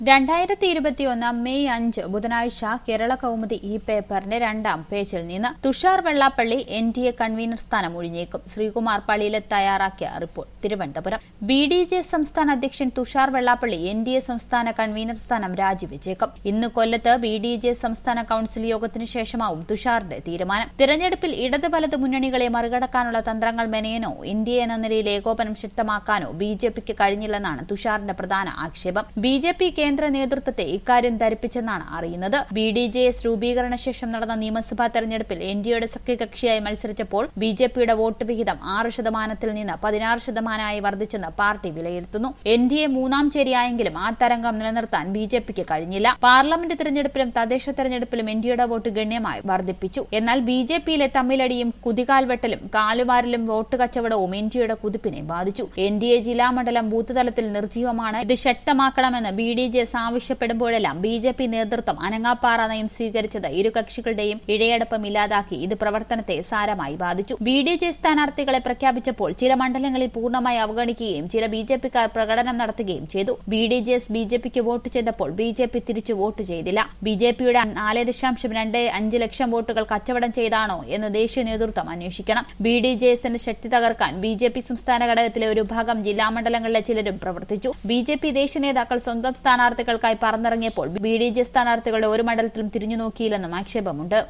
രണ്ടായിരത്തി ഇരുപത്തിയൊന്ന് മെയ് അഞ്ച് ബുധനാഴ്ച കേരള കൗമുദി ഈ പേപ്പറിന്റെ രണ്ടാം പേജിൽ നിന്ന് Thushar Vellappally N D A convenor സ്ഥാനം ഒഴിഞ്ഞേക്കും ശ്രീകുമാർ പള്ളിയിലെ തയ്യാറാക്കിയ report Thiruvananthapuram B D J സംസ്ഥാന അധ്യക്ഷൻ Thushar Vellappally N D A സംസ്ഥാന കൺവീനർ സ്ഥാനം രാജിവെച്ചേക്കും ഇന്ന് കൊല്ലത്ത് ബി ഡി ജെ സംസ്ഥാന കൌൺസിൽ യോഗത്തിനു ശേഷമാവും തുഷാറിന്റെ തീരുമാനം തിരഞ്ഞെടുപ്പിൽ ഇടത് വലത് മുന്നണികളെ മറികടക്കാനുള്ള തന്ത്രങ്ങൾ മെനയാനോ ഇന്ത്യ എന്ന നിലയിൽ ഏകോപനം ശക്തമാക്കാനോ ബി ജെ പിക്ക് കഴിഞ്ഞില്ലെന്നാണ് തുഷാറിന്റെ പ്രധാന ആക്ഷേപം ബി ജെ പി കേന്ദ്ര നേതൃത്വത്തെ ഇക്കാര്യം ധരിപ്പിച്ചെന്നാണ് അറിയുന്നത് ബി ഡി ജെ എസ് രൂപീകരണ ശേഷം നടന്ന നിയമസഭാ തെരഞ്ഞെടുപ്പിൽ എൻ ഡി എയുടെ സഖ്യകക്ഷിയായി മത്സരിച്ചപ്പോൾ ബി ജെ പിയുടെ വോട്ട് വിഹിതം ആറ് ശതമാനത്തിൽ നിന്ന് പതിനാറ് ശതമാനമായി വർദ്ധിച്ചെന്ന് പാർട്ടി വിലയിരുത്തുന്നു എൻ ഡി എ മൂന്നാം ചേരിയായെങ്കിലും ആ തരംഗം നിലനിർത്താൻ ബി ജെ പിക്ക് കഴിഞ്ഞില്ല പാർലമെന്റ് തെരഞ്ഞെടുപ്പിലും തദ്ദേശ തെരഞ്ഞെടുപ്പിലും എൻ ഡിയുടെ വോട്ട് ഗണ്യമായി വർദ്ധിപ്പിച്ചു എന്നാൽ ബി ജെ പിയിലെ തമ്മിലടിയും കുതികാൽവെട്ടലും കാലുവാരലും വോട്ട് കച്ചവടവും എൻ ഡിയുടെ കുതിപ്പിനെ ബാധിച്ചു എൻ ഡി എ ജില്ലാ മണ്ഡലം ബൂത്ത് തലത്തിൽ നിർജ്ജീവമാണ് ഇത് ശക്തമാക്കണമെന്ന് ബി ഡി ജെ എസ് ആവശ്യപ്പെടുമ്പോഴെല്ലാം ബി ജെ പി നേതൃത്വം അനങ്ങാപ്പാറ നയം സ്വീകരിച്ചത് ഇരു കക്ഷികളുടെയും ഇഴയടപ്പം ഇല്ലാതാക്കി ഇത് പ്രവർത്തനത്തെ സാരമായി ബാധിച്ചു ബി ഡി ജെ സ്ഥാനാർത്ഥികളെ പ്രഖ്യാപിച്ചപ്പോൾ ചില മണ്ഡലങ്ങളിൽ പൂർണ്ണമായി അവഗണിക്കുകയും ചില ബി ജെ പിക്കാർ പ്രകടനം നടത്തുകയും ചെയ്തു B D J S B J പിക്ക് വോട്ട് ചെയ്തപ്പോൾ ബി ജെ പി തിരിച്ചു വോട്ട് ചെയ്തില്ല ബി ജെ പിയുടെ നാല് ദശാംശം രണ്ട് അഞ്ച് ലക്ഷം വോട്ടുകൾ കച്ചവടം ചെയ്താണോ എന്ന് ദേശീയ നേതൃത്വം അന്വേഷിക്കണം ബി ഡി ജെ എസിന്റെ ശക്തി തകർക്കാൻ ബി ജെ പി സംസ്ഥാന ഘടകത്തിലെ ഒരു ഭാഗം ജില്ലാ മണ്ഡലങ്ങളിലെ ചിലരും പ്രവർത്തിച്ചു ബി ജെ പി ദേശീയ നേതാക്കൾ സ്വന്തം സ്ഥാനാർത്ഥികൾക്കായി പറന്നിറങ്ങിയപ്പോൾ ബി ഡി ജെ സ്ഥാനാർത്ഥികളുടെ ഒരു മണ്ഡലത്തിലും തിരിഞ്ഞു നോക്കിയില്ലെന്നും ആക്ഷേപമുണ്ട്